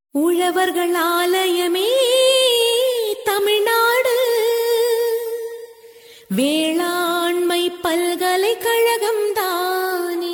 உழவர்கள் ஆலயமே தமிழ்நாடு வேளாண்மை பல்கலைக்கழகம் தானே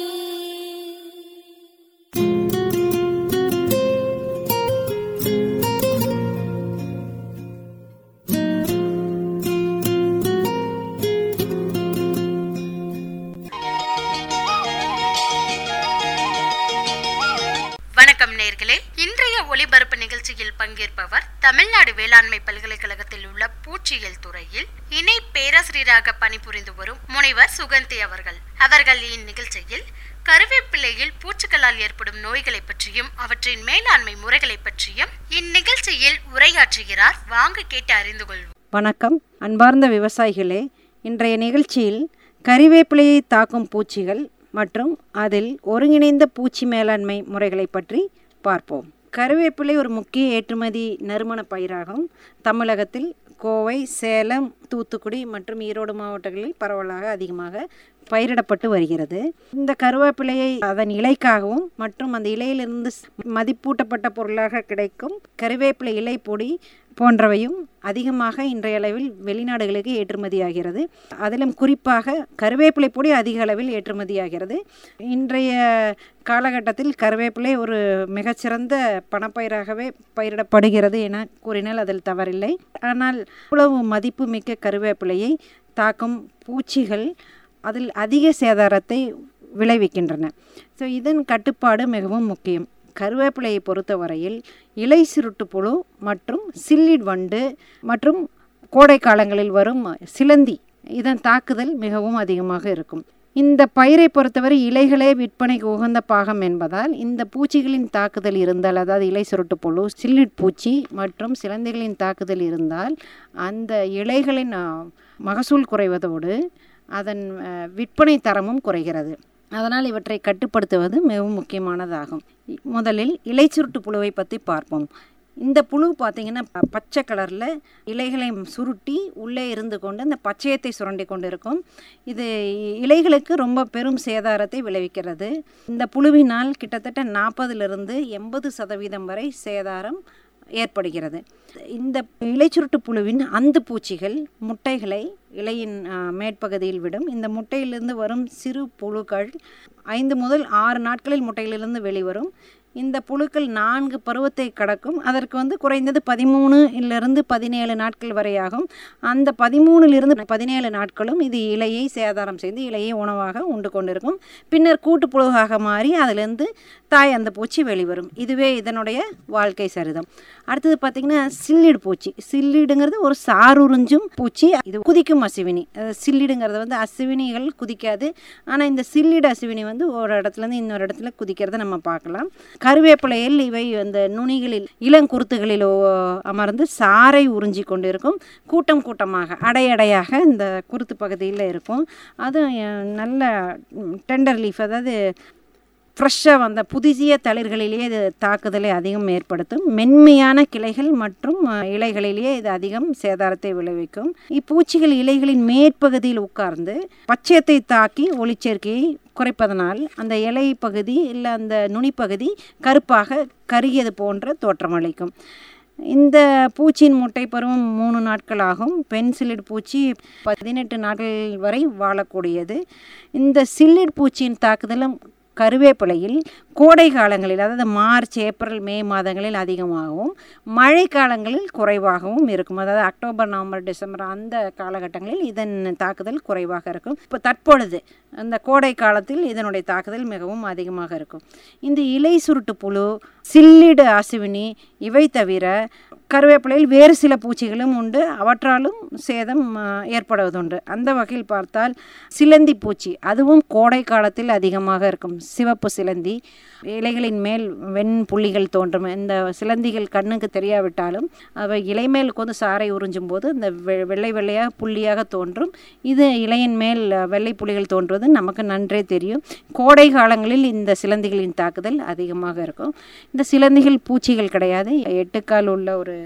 வணக்கம் நேர்களே இன்றைய ஒளிபரப்பு நிகழ்ச்சியில் பங்கேற்பவர் தமிழ்நாடு வேளாண்மை பல்கலைக்கழகத்தில் உள்ள பூச்சியியல் துறையில் இணை பேராசிரியராக பணிபுரிந்து வரும் முனைவர் சுகந்தி அவர்கள் அவர்கள் இந்நிகழ்ச்சியில் கருவேப்பிலையில் பூச்சிகளால் ஏற்படும் நோய்களை பற்றியும் அவற்றின் மேலாண்மை முறைகளை பற்றியும் இந்நிகழ்ச்சியில் உரையாற்றுகிறார் வாங்க கேட்டு அறிந்து கொள்வோம் வணக்கம் அன்பார்ந்த விவசாயிகளே இன்றைய நிகழ்ச்சியில் கறிவேப்பிலையை தாக்கும் பூச்சிகள் மற்றும் அதில் ஒருங்கிணைந்த பூச்சி மேலாண்மை முறைகளை பற்றி பார்ப்போம் கருவேப்பிலை ஒரு முக்கிய ஏற்றுமதி நறுமண பயிராகும் தமிழகத்தில் கோவை சேலம் தூத்துக்குடி மற்றும் ஈரோடு மாவட்டங்களில் பரவலாக அதிகமாக பயிரிடப்பட்டு வருகிறது இந்த கருவேப்பிலையை அதன் இலைக்காகவும் மற்றும் அந்த இலையிலிருந்து மதிப்பூட்டப்பட்ட பொருளாக கிடைக்கும் கருவேப்பிலை இலை பொடி போன்றவையும் அதிகமாக இன்றைய அளவில் வெளிநாடுகளுக்கு ஏற்றுமதியாகிறது அதிலும் குறிப்பாக கருவேப்பிலை பொடி அதிக அளவில் ஏற்றுமதியாகிறது இன்றைய காலகட்டத்தில் கருவேப்பிலை ஒரு மிகச்சிறந்த பணப்பயிராகவே பயிரிடப்படுகிறது என கூறினால் அதில் தவறில்லை ஆனால் இவ்வளவு மதிப்பு மிக்க கருவேப்பிலையை தாக்கும் பூச்சிகள் அதில் அதிக சேதாரத்தை விளைவிக்கின்றன ஸோ இதன் கட்டுப்பாடு மிகவும் முக்கியம் கருவேப்பிலையை பொறுத்தவரையில் இலை சுருட்டு புழு மற்றும் சில்லிட் வண்டு மற்றும் கோடை காலங்களில் வரும் சிலந்தி இதன் தாக்குதல் மிகவும் அதிகமாக இருக்கும் இந்த பயிரை பொறுத்தவரை இலைகளே விற்பனைக்கு உகந்த பாகம் என்பதால் இந்த பூச்சிகளின் தாக்குதல் இருந்தால் அதாவது இலை சுருட்டு புழு சில்லிட் பூச்சி மற்றும் சிலந்திகளின் தாக்குதல் இருந்தால் அந்த இலைகளின் அ, மகசூல் குறைவதோடு அதன் அ, விற்பனை தரமும் குறைகிறது அதனால் இவற்றை கட்டுப்படுத்துவது மிகவும் முக்கியமானதாகும் இ- முதலில் இலை சுருட்டு புழுவை பற்றி பார்ப்போம் இந்த புழு பார்த்தீங்கன்னா ப- பச்சை கலரில் இலைகளை சுருட்டி உள்ளே இருந்து கொண்டு அந்த பச்சையத்தை சுரண்டி கொண்டு இருக்கும் இது இ- இலைகளுக்கு ரொம்ப பெரும் சேதாரத்தை விளைவிக்கிறது இந்த புழுவினால் கிட்டத்தட்ட நாற்பதிலிருந்து எண்பது சதவீதம் வரை சேதாரம் ஏற்படுகிறது இந்த இலைச்சுருட்டு புழுவின் அந்து பூச்சிகள் முட்டைகளை இலையின் ஆ, மேற்பகுதியில் விடும் இந்த முட்டையிலிருந்து வரும் சிறு புழுக்கள் ஐந்து முதல் ஆறு நாட்களில் முட்டையிலிருந்து வெளிவரும் இந்த புழுக்கள் நான்கு பருவத்தை கடக்கும் அதற்கு வந்து குறைந்தது பதிமூணு இருந்து பதினேழு நாட்கள் வரை ஆகும் அந்த பதிமூணுலிருந்து பதினேழு நாட்களும் இது இலையை சேதாரம் செய்து இலையை உணவாக உண்டு கொண்டிருக்கும் பின்னர் கூட்டுப்புழுவாக மாறி அதிலிருந்து தாய் அந்த பூச்சி வெளிவரும் இதுவே இதனுடைய வாழ்க்கை சரிதம் அடுத்தது பார்த்திங்கன்னா சில்லிடு பூச்சி சில்லிடுங்கிறது ஒரு சாருறிஞ்சும் பூச்சி இது குதிக்கும் அசுவினி அஹ் சில்லிடுங்கிறது வந்து அசுவினிகள் குதிக்காது ஆனால் இந்த சில்லிடு அசுவினி வந்து ஒரு இடத்துலேருந்து இன்னொரு இடத்துல குதிக்கிறத நம்ம பார்க்கலாம் கருவேப்பிலையில் இவை அந்த நுனிகளில் இளங்குருத்துகளில் ஓ- அமர்ந்து சாறை உறிஞ்சி கொண்டிருக்கும் கூட்டம் கூட்டமாக அடையடையாக இந்த குருத்து பகுதியில் இருக்கும் அது அஹ், நல்ல டெண்டர் லீஃப் அதாவது ஃப்ரெஷ்ஷாக வந்த புதிய தளிர்களிலேயே இது தாக்குதலை அதிகம் ஏற்படுத்தும் மென்மையான கிளைகள் மற்றும் அஹ், இலைகளிலேயே இது அதிகம் சேதாரத்தை விளைவிக்கும் இப்பூச்சிகள் இலைகளின் மேற்பகுதியில் உட்கார்ந்து பச்சையத்தை தாக்கி ஒளிச்சேர்க்கையை குறைப்பதனால் அந்த இலை பகுதி இல்லை அந்த நுனிப்பகுதி கருப்பாக கருகியது போன்ற தோற்றமளிக்கும் இந்த பூச்சியின் முட்டை பருவம் மூணு நாட்கள் ஆகும் பெண் சில்லிட் பூச்சி பதினெட்டு நாட்கள் வரை வாழக்கூடியது இந்த சில்லிட் பூச்சியின் தாக்குதலும் கருவேப்பிலையில் கோடை காலங்களில் அதாவது மார்ச் ஏப்ரல் மே மாதங்களில் அதிகமாகவும் மழை காலங்களில் குறைவாகவும் இருக்கும் அதாவது அக்டோபர் நவம்பர் டிசம்பர் அந்த காலகட்டங்களில் இதன் தாக்குதல் குறைவாக இருக்கும் இப்போ தற்பொழுது அந்த கோடை காலத்தில் இதனுடைய தாக்குதல் மிகவும் அதிகமாக இருக்கும் இந்த இலை சுருட்டு புழு சில்லிடு அசுவினி இவை தவிர கருவேப்பிலையில் வேறு சில பூச்சிகளும் உண்டு அவற்றாலும் சேதம் ஆ, ஏற்படுவதுண்டு அந்த வகையில் பார்த்தால் சிலந்தி பூச்சி அதுவும் கோடை காலத்தில் அதிகமாக இருக்கும் சிவப்பு சிலந்தி இலைகளின் மேல் வெண் புள்ளிகள் தோன்றும் இந்த சிலந்திகள் கண்ணுக்கு தெரியாவிட்டாலும் அவை இலை மேல் கொண்டு சாறை உறிஞ்சும் போது இந்த வெ- வெள்ளை வெள்ளையாக புள்ளியாக தோன்றும் இது இலையின் மேல் அ, வெள்ளை புள்ளிகள் தோன்றுவது நமக்கு நன்றே தெரியும் கோடை காலங்களில் இந்த சிலந்திகளின் தாக்குதல் அதிகமாக இருக்கும் இந்த சிலந்திகள் பூச்சிகள் கிடையாது எட்டுக்கால் உள்ள ஒரு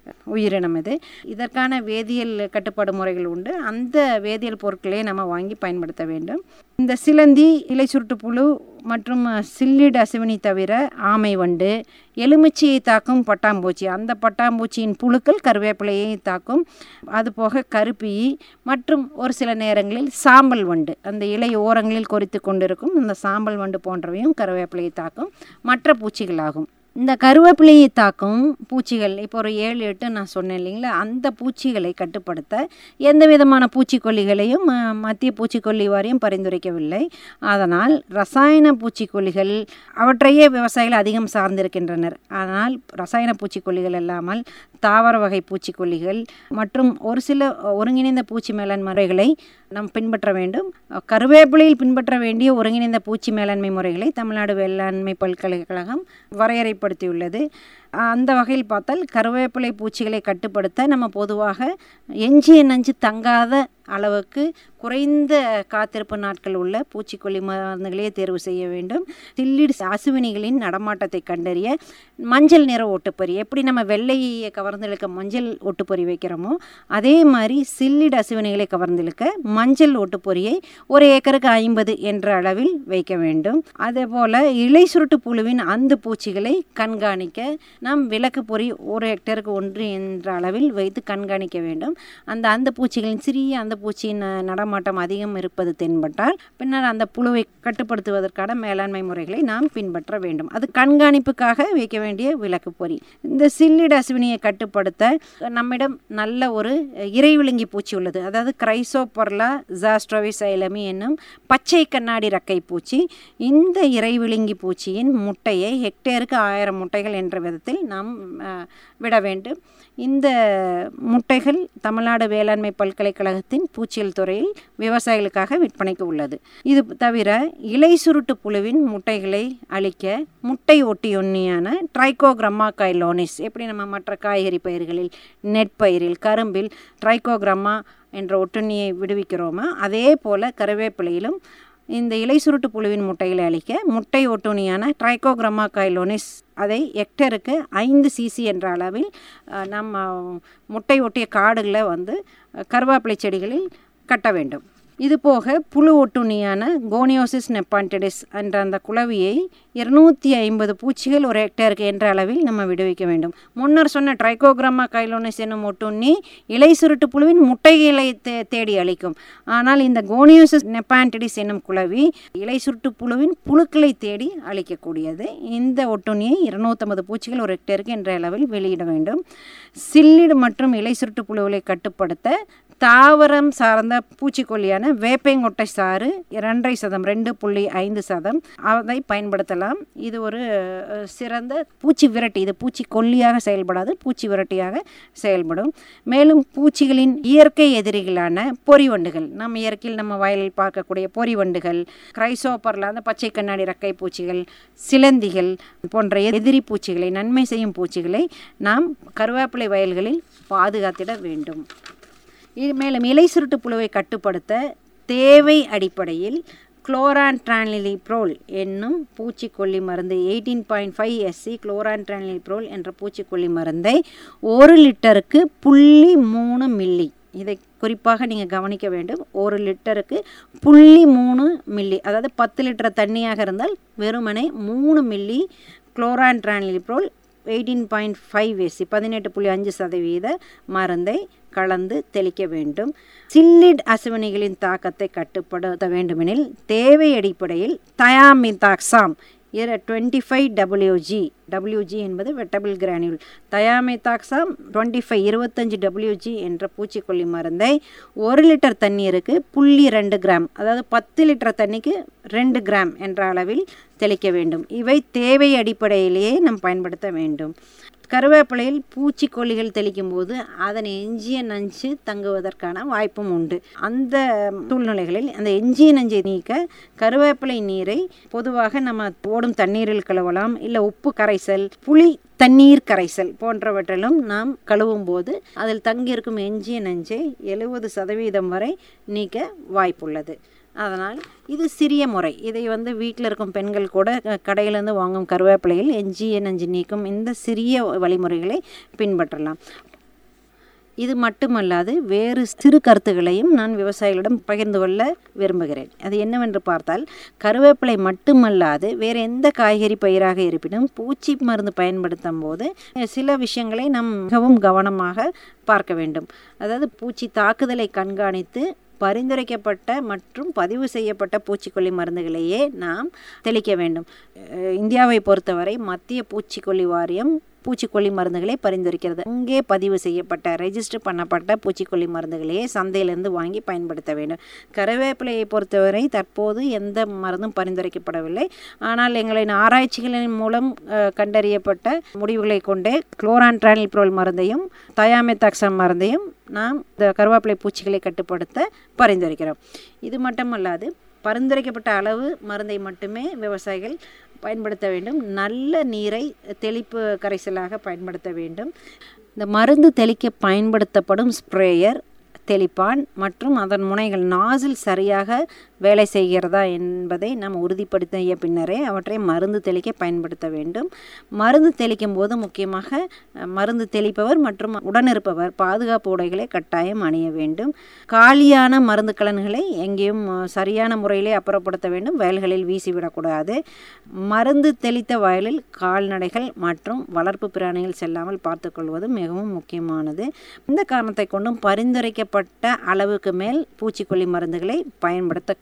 உயிரினம் இது இதற்கான வேதியியல் கட்டுப்பாடு முறைகள் உண்டு அந்த வேதியியல் பொருட்களே நம்ம வாங்கி பயன்படுத்த வேண்டும் இந்த சிலந்தி இலை சுருட்டு புழு மற்றும் சில்லிட் அசுவினி தவிர ஆமை வண்டு எலுமிச்சையை தாக்கும் பட்டாம்பூச்சி அந்த பட்டாம்பூச்சியின் புழுக்கள் கருவேப்பிலையை தாக்கும் அதுபோக கருப்பி மற்றும் ஒரு சில நேரங்களில் சாம்பல் வண்டு அந்த இலை ஓரங்களில் கொறித்து கொண்டிருக்கும் இந்த சாம்பல் வண்டு போன்றவையும் கருவேப்பிலையை தாக்கும் மற்ற பூச்சிகளாகும் இந்த கருவேப்பிலையை தாக்கும் பூச்சிகள் இப்போ ஒரு ஏழு எட்டு நான் சொன்னேன் இல்லைங்களா அந்த பூச்சிகளை கட்டுப்படுத்த எந்த விதமான பூச்சிக்கொல்லிகளையும் அஹ், மத்திய பூச்சிக்கொல்லி வாரியம் பரிந்துரைக்கவில்லை அதனால் ரசாயன பூச்சிக்கொல்லிகள் அவற்றையே விவசாயிகள் அதிகம் சார்ந்திருக்கின்றனர் ஆனால் ரசாயன பூச்சிக்கொல்லிகள் இல்லாமல் தாவர வகை பூச்சிக்கொல்லிகள் மற்றும் ஒரு சில ஒருங்கிணைந்த பூச்சி மேலாண்மை முறைகளை நாம் பின்பற்ற வேண்டும் கருவேப்பிலையில் பின்பற்ற வேண்டிய ஒருங்கிணைந்த பூச்சி மேலாண்மை முறைகளை தமிழ்நாடு வேளாண்மை பல்கலைக்கழகம் வரையறைப்படுத்தியுள்ளது அந்த வகையில் பார்த்தால் கருவேப்பிலை பூச்சிகளை கட்டுப்படுத்த நம்ம பொதுவாக எஞ்சிய நஞ்சு தங்காத அளவுக்கு குறைந்த காத்திருப்பு நாட்கள் உள்ள பூச்சிக்கொல்லி மருந்துகளையே தேர்வு செய்ய வேண்டும் சில்லிடு அசுவினிகளின் நடமாட்டத்தை கண்டறிய மஞ்சள் நிற ஒட்டுப்பொறி எப்படி நம்ம வெள்ளையை கவர்ந்தெழுக்க மஞ்சள் ஒட்டுப்பொறி வைக்கிறோமோ அதே மாதிரி சில்லிடு அசுவினிகளை கவர்ந்தெழுக்க மஞ்சள் ஒட்டுப்பொறியை ஒரு ஏக்கருக்கு ஐம்பது என்ற அளவில் வைக்க வேண்டும் அதே போல் இலை சுருட்டு புழுவின் அந்து பூச்சிகளை கண்காணிக்க நாம் விளக்கு பொறி ஒரு ஹெக்டருக்கு ஒன்று என்ற அளவில் வைத்து கண்காணிக்க வேண்டும் அந்த அந்த பூச்சிகளின் சிறிய அந்த பூச்சியின் அஹ், நடமாட்டம் அதிகம் இருப்பது தென்பட்டால் பின்னர் அந்த புழுவை கட்டுப்படுத்துவதற்கான மேலாண்மை முறைகளை நாம் பின்பற்ற வேண்டும் அது கண்காணிப்புக்காக வைக்க வேண்டிய விளக்கு பொறி இந்த சில்லிட அசுவினியை கட்டுப்படுத்த நம்மிடம் நல்ல ஒரு அஹ், இறைவிழுங்கி பூச்சி உள்ளது அதாவது கிரைசோபொர்லா ஜாஸ்ட்ரோவிசைலமி என்னும் பச்சை கண்ணாடி ரக்கை பூச்சி இந்த இறைவிழுங்கி பூச்சியின் முட்டையை ஹெக்டேருக்கு ஆயிரம் முட்டைகள் என்ற விதத்தில் நாம் அஹ், விட வேண்டும் இந்த முட்டைகள் தமிழ்நாடு வேளாண்மை பல்கலைக்கழகத்தின் பூச்சியல் துறையில் விவசாயிகளுக்காக விற்பனைக்கு உள்ளது இது தவிர இலை சுருட்டு புழுவின் முட்டைகளை அழிக்க முட்டை ஒட்டியொன்னியான ட்ரைகோகிரம்மா கைலோனிஸ் எப்படி நம்ம மற்ற காய்கறி பயிர்களில் நெற்பயிரில் கரும்பில் ட்ரைகோகிரம்மா என்ற ஒட்டுண்ணியை விடுவிக்கிறோமோ அதே போல் கருவேப்பிலையிலும் இந்த இலை சுருட்டு புழுவின் முட்டைகளை அழிக்க முட்டை ஒட்டுணியான ட்ரைகோகிரமா கைலோனிஸ் அதை ஹெக்டருக்கு ஐந்து சிசி என்ற அளவில் அஹ், நம்ம முட்டை ஒட்டிய காடுகளை வந்து அஹ், கருவேப்பிலை செடிகளில் கட்ட வேண்டும் இது போக புழு ஒட்டுண்ணியான கோனியோசிஸ் நெப்பான்டிடிஸ் என்ற அந்த குளவியை இருநூற்றி ஐம்பது பூச்சிகள் ஒரு ஹெக்டேருக்கு என்ற அளவில் நம்ம விடுவிக்க வேண்டும் முன்னர் சொன்ன ட்ரைகோகிராமா கைலோனிஸ் என்னும் ஒட்டுண்ணி இலை சுருட்டு புழுவின் முட்டைகளை தே தேடி அளிக்கும் ஆனால் இந்த கோனியோசிஸ் நெப்பான்டிடிஸ் என்னும் குளவி இலை சுருட்டு புழுவின் புழுக்களை தேடி அளிக்கக்கூடியது இந்த ஒட்டுண்ணியை இருநூற்றம்பது பூச்சிகள் ஒரு ஹெக்டேருக்கு என்ற அளவில் வெளியிட வேண்டும் சில்லிடு மற்றும் இலை சுருட்டு புழுவை கட்டுப்படுத்த தாவரம் சார்ந்த பூச்சிக்கொல்லியான வேப்பைங்கொட்டை சாறு இரண்டரை சதம் ரெண்டு புள்ளி ஐந்து சதம் அதை பயன்படுத்தலாம் இது ஒரு அஹ், சிறந்த பூச்சி விரட்டி இது பூச்சி கொல்லியாக செயல்படாது பூச்சி விரட்டியாக செயல்படும் மேலும் பூச்சிகளின் இயற்கை எதிரிகளான பொறிவண்டுகள் நம்ம இயற்கையில் நம்ம வயலில் பார்க்கக்கூடிய பொறிவண்டுகள் கிரைசோப்பரில் அந்த பச்சை கண்ணாடி ரக்கை பூச்சிகள் சிலந்திகள் போன்ற எதிரி பூச்சிகளை நன்மை செய்யும் பூச்சிகளை நாம் கருவேப்பிலை வயல்களில் பாதுகாத்திட வேண்டும் இது மேலும் இலை சுருட்டு புழுவை கட்டுப்படுத்த தேவை அடிப்படையில் குளோரான்ட்ரானிலிப்ரோல் என்னும் பூச்சிக்கொல்லி மருந்து eighteen point five SC chlorantraniliprole என்ற பூச்சிக்கொல்லி மருந்தை ஒரு லிட்டருக்கு புள்ளி மூணு மில்லி இதை குறிப்பாக நீங்கள் கவனிக்க வேண்டும் ஒரு லிட்டருக்கு புள்ளி மூணு மில்லி அதாவது பத்து லிட்டர் தண்ணியாக இருந்தால் வெறுமனே மூணு milli chlorantraniliprole eighteen point five SC பதினெட்டு புள்ளி அஞ்சு சதவீத மருந்தை கலந்து தெளிக்க வேண்டும் சில்லிட் அசுவினிகளின் தாக்கத்தை கட்டுப்படுத்த வேண்டுமெனில் தேவை அடிப்படையில் தயாமிதாக்சாம் இர டுவெண்ட்டி ஃபைவ் டபிள்யூஜி டபிள்யூஜி என்பது wettable granule thiamethoxam twenty five இருபத்தஞ்சி டபிள்யூஜி என்ற பூச்சிக்கொல்லி மருந்தை ஒரு லிட்டர் தண்ணீருக்கு புள்ளி ரெண்டு கிராம் அதாவது பத்து லிட்டர் தண்ணிக்கு ரெண்டு கிராம் என்ற அளவில் தெளிக்க வேண்டும் இவை தேவை அடிப்படையிலேயே நாம் பயன்படுத்த வேண்டும் கருவேப்பிலையில் பூச்சிக்கொல்லிகள் தெளிக்கும் போது அதன் எஞ்சிய நஞ்சு தங்குவதற்கான வாய்ப்பும் உண்டு அந்த சூழ்நிலைகளில் அந்த எஞ்சிய நஞ்சை நீக்க கருவேப்பிலை நீரை பொதுவாக நம்ம ஓடும் தண்ணீரில் கழுவலாம் இல்லை உப்பு கரைசல் புளி தண்ணீர் கரைசல் போன்றவற்றிலும் நாம் கழுவும் போது அதில் தங்கியிருக்கும் எஞ்சிய நஞ்சை எழுபது சதவீதம் வரை நீக்க வாய்ப்புள்ளது அதனால் இது சிறிய முறை இதை வந்து வீட்டில் இருக்கும் பெண்கள் கூட க- கடையிலேருந்து வாங்கும் கருவேப்பிலையில் எஞ்சிய நஞ்சு நீக்கும் இந்த சிறிய வழிமுறைகளை பின்பற்றலாம் இது மட்டுமல்லாது வேறு சிறு கருத்துக்களையும் நான் விவசாயிகளிடம் பகிர்ந்து கொள்ள விரும்புகிறேன் அது என்னவென்று பார்த்தால் கருவேப்பிலை மட்டுமல்லாது வேறு எந்த காய்கறி பயிராக இருப்பினும் பூச்சி மருந்து பயன்படுத்தும் போது சில விஷயங்களை நாம் மிகவும் கவனமாக பார்க்க வேண்டும் அதாவது பூச்சி தாக்குதலை கண்காணித்து பரிந்துரைக்கப்பட்ட மற்றும் பதிவு செய்யப்பட்ட பூச்சிக்கொல்லி மருந்துகளையே நாம் தெளிக்க வேண்டும் அஹ் இந்தியாவை பொறுத்தவரை மத்திய பூச்சிக்கொல்லி வாரியம் பூச்சிக்கொல்லி மருந்துகளை பரிந்துரைக்கிறது அங்கே பதிவு செய்யப்பட்ட ரெஜிஸ்டர் பண்ணப்பட்ட பூச்சிக்கொல்லி மருந்துகளையே சந்தையிலிருந்து வாங்கி பயன்படுத்த வேண்டும் கருவேப்பிலையை பொறுத்தவரை தற்போது எந்த மருந்தும் பரிந்துரைக்கப்படவில்லை ஆனால் எங்களின் ஆராய்ச்சிகளின் மூலம் அஹ், கண்டறியப்பட்ட முடிவுகளை கொண்டே குளோரான்ட்ரானில்ப்ரோல் மருந்தையும் தயாமெத்தாக்சம் மருந்தையும் நாம் இந்த கருவேப்பிலை பூச்சிகளை கட்டுப்படுத்த பரிந்துரைக்கிறோம் இது மட்டுமல்லாது பரிந்துரைக்கப்பட்ட அளவு மருந்தை மட்டுமே விவசாயிகள் பயன்படுத்த வேண்டும் நல்ல நீரை தெளிப்பு கரைசலாக பயன்படுத்த வேண்டும் இந்த மருந்து தெளிக்க பயன்படுத்தப்படும் ஸ்ப்ரேயர் தெளிப்பான் மற்றும் அதன் முனைகள் நாசில் சரியாக வேலை செய்கிறதா என்பதை நாம் உறுதிப்படுத்திய பின்னரே அவற்றை மருந்து தெளிக்க பயன்படுத்த வேண்டும் மருந்து தெளிக்கும் போது முக்கியமாக அஹ், மருந்து தெளிப்பவர் மற்றும் உடனிருப்பவர் பாதுகாப்பு உடைகளை கட்டாயம் அணிய வேண்டும் காலியான மருந்து கலன்களை எங்கேயும் அஹ், சரியான முறையிலே அப்புறப்படுத்த வேண்டும் வயல்களில் வீசிவிடக்கூடாது மருந்து தெளித்த வயலில் கால்நடைகள் மற்றும் வளர்ப்பு பிராணிகள் செல்லாமல் பார்த்துக்கொள்வது மிகவும் முக்கியமானது இந்த காரணத்தை கொண்டும் பரிந்துரைக்கப்பட்ட அளவுக்கு மேல் பூச்சிக்கொல்லி மருந்துகளை பயன்படுத்தக்கூடாது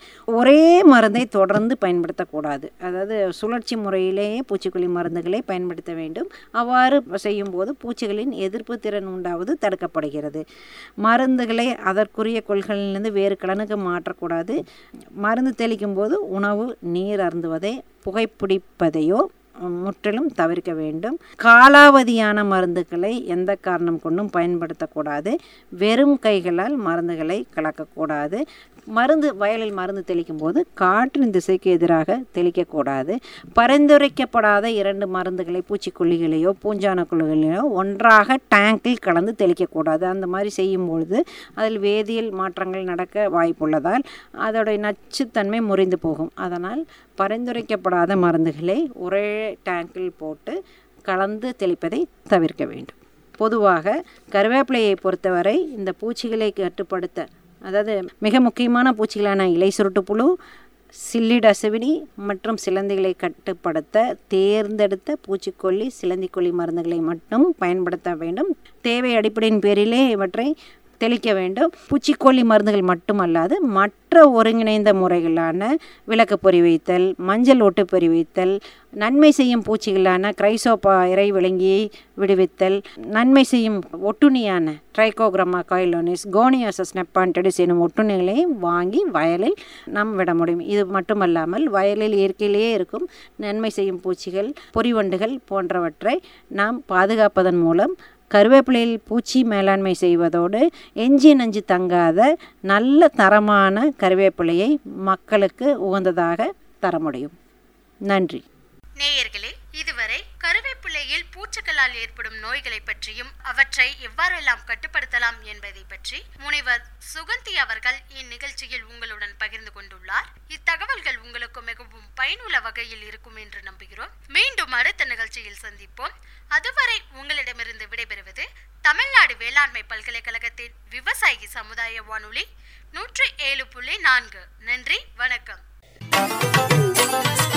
ஒரே மருந்தை தொடர்ந்து பயன்படுத்தக்கூடாது அதாவது சுழற்சி முறையிலேயே பூச்சிக்கொல்லி மருந்துகளை பயன்படுத்த வேண்டும் அவ்வாறு செய்யும்போது பூச்சிகளின் எதிர்ப்பு திறன் உண்டாவது தடுக்கப்படுகிறது மருந்துகளை அதற்குரிய கொள்கையிலிருந்து வேறு கலனுக்கு மாற்றக்கூடாது மருந்து தெளிக்கும் போது உணவு நீர் அருந்துவதை புகைப்பிடிப்பதையோ முற்றிலும் தவிர்க்க வேண்டும் காலாவதியான மருந்துகளை எந்த காரணம் கொண்டும் பயன்படுத்தக்கூடாது வெறும் கைகளால் மருந்துகளை கலக்கக்கூடாது மருந்து வயலில் மருந்து தெளிக்கும் போது காற்றின் திசைக்கு எதிராக தெளிக்கக்கூடாது பரிந்துரைக்கப்படாத இரண்டு மருந்துகளை பூச்சிக்கொல்லிகளையோ பூஞ்சான கொல்லிகளையோ ஒன்றாக டேங்கில் கலந்து தெளிக்கக்கூடாது அந்த மாதிரி செய்யும் பொழுது அதில் வேதியியல் மாற்றங்கள் நடக்க வாய்ப்புள்ளதால் அதோடைய நச்சுத்தன்மை முறிந்து போகும் அதனால் பரிந்துரைக்கப்படாத மருந்துகளை ஒரே டேங்கில் போட்டு கலந்து தெளிப்பதை தவிர்க்க வேண்டும் பொதுவாக கருவேப்பிலையை பொறுத்தவரை இந்த பூச்சிகளை கட்டுப்படுத்த அதாவது மிக முக்கியமான பூச்சிகளான இலை சுருட்டுப்புழு சில்லிட் அசுவினி மற்றும் சிலந்திகளை கட்டுப்படுத்த தேர்ந்தெடுத்த பூச்சிக்கொல்லி சிலந்திக்கொல்லி மருந்துகளை மட்டும் பயன்படுத்த வேண்டும் தேவை அடிப்படையின் பேரிலே இவற்றை தெளிக்க வேண்டும் பூச்சிக்கொல்லி மருந்துகள் மட்டுமல்லாது மற்ற ஒருங்கிணைந்த முறைகளான விளக்கு பொறி வைத்தல் மஞ்சள் ஒட்டு பொறி வைத்தல் நன்மை செய்யும் பூச்சிகளான கிரைசோபா இறை விலங்கியை விடுவித்தல் நன்மை செய்யும் ஒட்டுண்ணியான ட்ரைகோகிராமா காயிலோனிஸ் கோனியாசஸ் நெப்பான்டடிஸ் எனும் ஒட்டுண்ணிகளை வாங்கி வயலில் நாம் விட முடியும் இது மட்டுமல்லாமல் வயலில் இயற்கையிலேயே இருக்கும் நன்மை செய்யும் பூச்சிகள் பொறிவண்டுகள் போன்றவற்றை நாம் பாதுகாப்பதன் மூலம் கருவேப்பிலையில் பூச்சி மேலாண்மை செய்வதோடு எஞ்சி நஞ்சு தங்காத நல்ல தரமான கருவேப்பிலையை மக்களுக்கு உகந்ததாக தர முடியும் நன்றி நேயர்களே இதுவரை கருவேப்பிலையில் பூச்சிகளால் ஏற்படும் நோய்களை பற்றியும் அவற்றை எவ்வாறெல்லாம் கட்டுப்படுத்தலாம் என்பதை பற்றி முனைவர் சுகந்தி அவர்கள் இந்நிகழ்ச்சியில் உங்களுடன் பகிர்ந்து கொண்டுள்ளார் இத்தகவல்கள் உங்களுக்கு மிகவும் பயனுள்ள வகையில் இருக்கும் என்று நம்புகிறோம் மீண்டும் அடுத்த நிகழ்ச்சியில் சந்திப்போம் அதுவரை உங்களிடமிருந்து விடைபெறுவது தமிழ்நாடு வேளாண்மை பல்கலைக்கழகத்தின் விவசாயி சமுதாய வானொலி நூற்றி ஏழு புள்ளி நான்கு நன்றி வணக்கம்